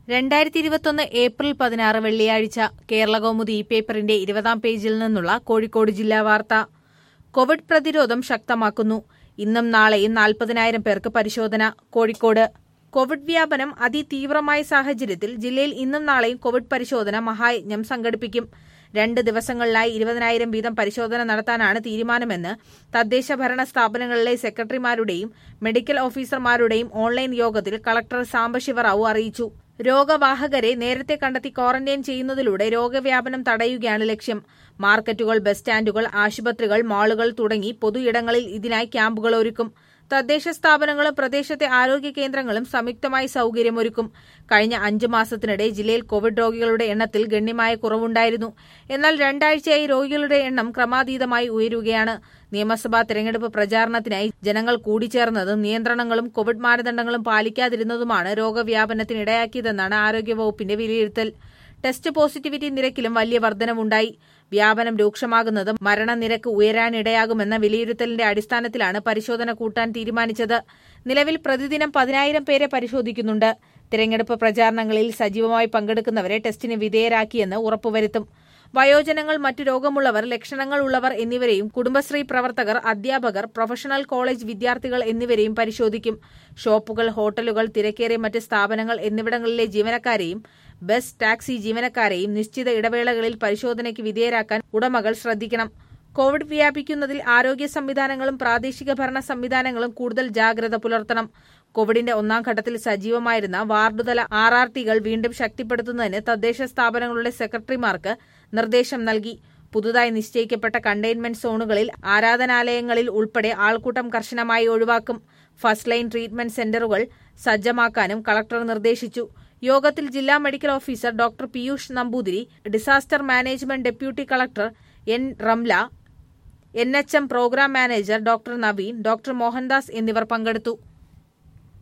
രണ്ടായിരത്തി ഇരുപത്തൊന്ന് ഏപ്രിൽ പതിനാറ് വെള്ളിയാഴ്ച കേരളകൗമുദി ഈ പേപ്പറിന്റെ ഇരുപതാം പേജിൽ നിന്നുള്ള കോഴിക്കോട് ജില്ലാ വാർത്ത കോവിഡ് പ്രതിരോധം ശക്തമാക്കുന്നു ഇന്നും നാളെയും നാൽപ്പതിനായിരം പേർക്ക് പരിശോധന കോഴിക്കോട് കോവിഡ് വ്യാപനം അതിതീവ്രമായ സാഹചര്യത്തിൽ ജില്ലയിൽ ഇന്നും നാളെയും കോവിഡ് പരിശോധന മഹായജ്ഞം സംഘടിപ്പിക്കും രണ്ട് ദിവസങ്ങളിലായി ഇരുപതിനായിരം വീതം പരിശോധന നടത്താനാണ് തീരുമാനമെന്ന് തദ്ദേശ ഭരണ സ്ഥാപനങ്ങളിലെ സെക്രട്ടറിമാരുടെയും മെഡിക്കൽ ഓഫീസർമാരുടെയും ഓൺലൈൻ യോഗത്തിൽ കളക്ടർ സാംബശിവറാവു അറിയിച്ചു രോഗവാഹകരെ നേരത്തെ കണ്ടെത്തി ക്വാറന്റൈൻ ചെയ്യുന്നതിലൂടെ രോഗവ്യാപനം തടയുകയാണ് ലക്ഷ്യം മാർക്കറ്റുകൾ ബസ് സ്റ്റാൻഡുകൾ ആശുപത്രികൾ മാളുകൾ തുടങ്ങി പൊതുയിടങ്ങളിൽ ഇതിനായി ക്യാമ്പുകൾ ഒരുക്കും തദ്ദേശ സ്ഥാപനങ്ങളും പ്രദേശത്തെ ആരോഗ്യ കേന്ദ്രങ്ങളും സംയുക്തമായി സൌകര്യമൊരുക്കും കഴിഞ്ഞ അഞ്ചു മാസത്തിനിടെ ജില്ലയിൽ കോവിഡ് രോഗികളുടെ എണ്ണത്തിൽ ഗണ്യമായ കുറവുണ്ടായിരുന്നു എന്നാൽ രണ്ടാഴ്ചയായി രോഗികളുടെ എണ്ണം ക്രമാതീതമായി ഉയരുകയാണ് നിയമസഭാ തെരഞ്ഞെടുപ്പ് പ്രചാരണത്തിനായി ജനങ്ങൾ കൂടിച്ചേർന്നതും നിയന്ത്രണങ്ങളും കോവിഡ് മാനദണ്ഡങ്ങളും പാലിക്കാതിരുന്നതുമാണ് രോഗവ്യാപനത്തിനിടയാക്കിയതെന്നാണ് ആരോഗ്യവകുപ്പിന്റെ വിലയിരുത്തൽ ടെസ്റ്റ് പോസിറ്റിവിറ്റി നിരക്കിലും വലിയ വർധനവുണ്ടായി വ്യാപനം രൂക്ഷമാകുന്നത് മരണനിരക്ക് ഉയരാനിടയാകുമെന്ന വിലയിരുത്തലിന്റെ അടിസ്ഥാനത്തിലാണ് പരിശോധന കൂട്ടാൻ തീരുമാനിച്ചത് നിലവിൽ പ്രതിദിനം പതിനായിരം പേരെ പരിശോധിക്കുന്നുണ്ട് തിരഞ്ഞെടുപ്പ് പ്രചാരണങ്ങളിൽ സജീവമായി പങ്കെടുക്കുന്നവരെ ടെസ്റ്റിന് വിധേയരാക്കിയെന്ന് ഉറപ്പുവരുത്തും വയോജനങ്ങൾ മറ്റു രോഗമുള്ളവർ ലക്ഷണങ്ങൾ ഉള്ളവർ എന്നിവരെയും കുടുംബശ്രീ പ്രവർത്തകർ അധ്യാപകർ പ്രൊഫഷണൽ കോളേജ് വിദ്യാർത്ഥികൾ എന്നിവരെയും പരിശോധിക്കും ഷോപ്പുകൾ ഹോട്ടലുകൾ തിരക്കേറിയ മറ്റ് സ്ഥാപനങ്ങൾ എന്നിവിടങ്ങളിലെ ജീവനക്കാരെയും ബസ് ടാക്സി ജീവനക്കാരെയും നിശ്ചിത ഇടവേളകളിൽ പരിശോധനയ്ക്ക് വിധേയരാക്കാൻ ഉടമകൾ ശ്രദ്ധിക്കണം കോവിഡ് വ്യാപിക്കുന്നതിൽ ആരോഗ്യ സംവിധാനങ്ങളും പ്രാദേശിക ഭരണ സംവിധാനങ്ങളും കൂടുതൽ ജാഗ്രത പുലർത്തണം കോവിഡിന്റെ ഒന്നാം ഘട്ടത്തിൽ സജീവമായിരുന്ന വാർഡുതല ആർ ആർ ടികൾ വീണ്ടും ശക്തിപ്പെടുത്തുന്നതിന് തദ്ദേശ സ്ഥാപനങ്ങളുടെ സെക്രട്ടറിമാർക്ക് നിർദ്ദേശം നൽകി പുതുതായി നിശ്ചയിക്കപ്പെട്ട കണ്ടെയ്ൻമെന്റ് സോണുകളിൽ ആരാധനാലയങ്ങളിൽ ഉൾപ്പെടെ ആൾക്കൂട്ടം കർശനമായി ഒഴിവാക്കും ഫസ്റ്റ് ലൈൻ ട്രീറ്റ്മെന്റ് സെന്ററുകൾ സജ്ജമാക്കാനും കളക്ടർ നിർദ്ദേശിച്ചു യോഗത്തിൽ ജില്ലാ medical officer doctor Piyush Namboothiri disaster management deputy collector N Ramla N H M programme manager doctor Naveen doctor Mohandas എന്നിവർ പങ്കെടുത്തു